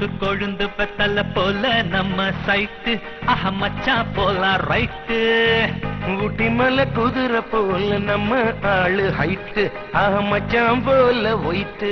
கோயம்புத்து கொழுந்து பெத்தல போல நம்ம சைட்டு ஆஹா மச்சான் போலாம் ரைட்டு ஊட்டி மலை குதிரை போல நம்ம ஆளு ஹைட்டு ஆக மச்சான் போல ஒயிட்டு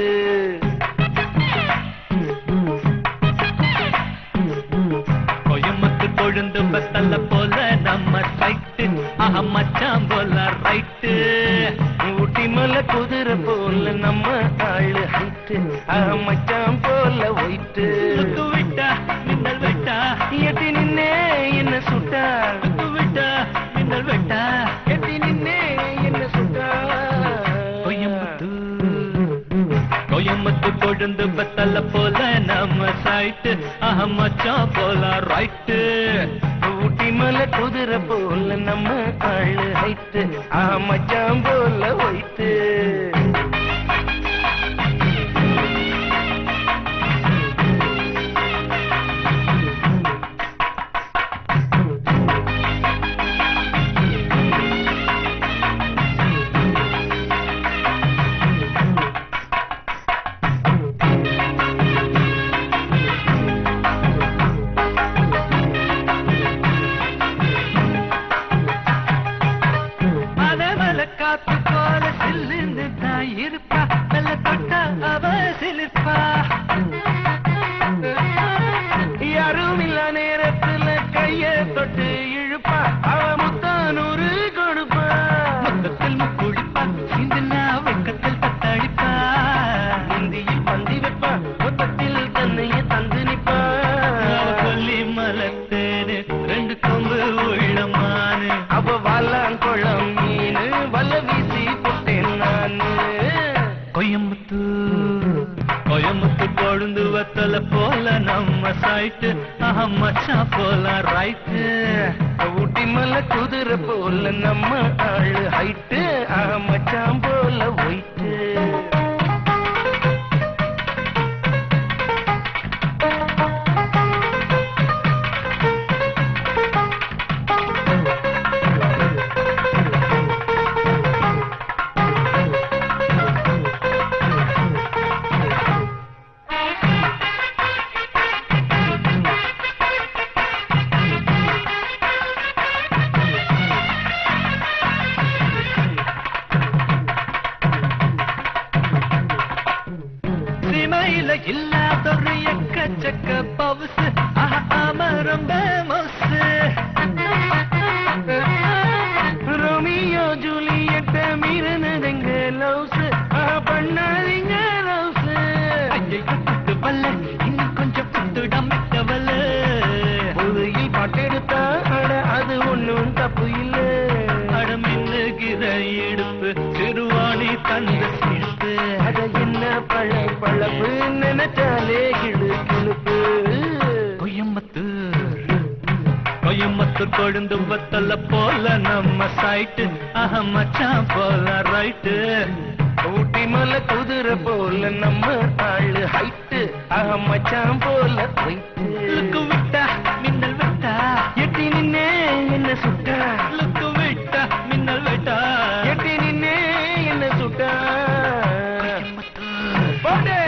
கோயம்புத்து கொழுந்து பெத்தல போல நம்ம சைட்டு ஆஹா மச்சான் போல ரைட்டு ஊட்டி மலை குதிரை போல நம்ம ஆளு ஹைட்டு ஆக மச்சான் போல ஒயிட்டு சுத்து விட்டா மின்னல் வெட்டா எட்டி நின்னே என்ன சுட்டா சுத்து விட்டா மின்னல் வெட்டா எட்டி நின்னே என்ன சுட்டா கோயம்புத்து கோயம்புத்து கொழுந்து பெத்தல போல நம்ம சைட்டு ஆஹா மச்சான் போல ரைட்டு ஊட்டி மலை குதிரை போல நம்ம ஆளு ஹைட்டு ஆக மச்சான் போல ஒயிட்டு மலை மலை காத்து போல சில்லுன்னு தான் இருப்பா மெல்ல தொட்டா அவ சிலிர்ப்பா யாரும் இல்ல நேரத்துல கைய தொட்டு இழுப்பா அவ முத்தானூறு கொடுப்பா முத்தத்தில் முக்குளிப்பா சிந்துனா வெக்கத்தில் தத்தளிப்பா இந்தியில் பந்தி வைப்பா மொத்தத்தில் தன்னைய தந்து நிப்பா அவ கொல்லி மலத்தேனு ரெண்டு கொம்பு உள்ளமானு அவ வாலாங்குளம் மீனு வல வீசி போட்டேன் நானு கோயம்புத்தூர் கோயம்புத்தூர் கொழுந்து வத்தல போல நம்ம சைட்டு ஆஹா மச்சான் போல ரைட்டு ஊட்டி மலை குதிரை போல நம்ம ஆளு ஹைட்டு ஆக மச்சான் போல ஒயிட்டு சிமையில இல்லாதொரு எக்கச்சக்க பவுசு ஆஹா ஆமா ரொம்ப மவுசு ரோமியோ ஜூலியட்ட மீறினதுங்க லவ்ஸ் பண்ணாதீங்க லவ்ஸ் ஐயை குத்து பல்ல இன்னும் கொஞ்சம் புத்துடம் விட்டவல்ல புதையில் பாட்டெடுத்தா அட அது ஒண்ணும் தப்பு இல்ல அடமின்னுகிற இடுப்பு சிறுவாணி தந்த சிரிப்பு அட என்ன பழ பழப்பு நினைச்சாலே கிழு கிழுப்பு கோயம்புத்தூர் கோயம்புத்தூர் கொழுந்து வத்தல போல நம்ம சைட்டு ஆஹா மச்சான் போல ரைட்டு ஊட்டி மலை குதிரை போல நம்ம ஆளு ஹைட்டு ஆக மச்சான் போல போயிட்டு லுக்கு விட்டா மின்னல் விட்டா எட்டி நின்னே என்ன சுட்டா லுக்கு விட்டா மின்னல் விட்டா எட்டி நின்னே என்ன சுட்டா கோயம்புத்தூர் போடு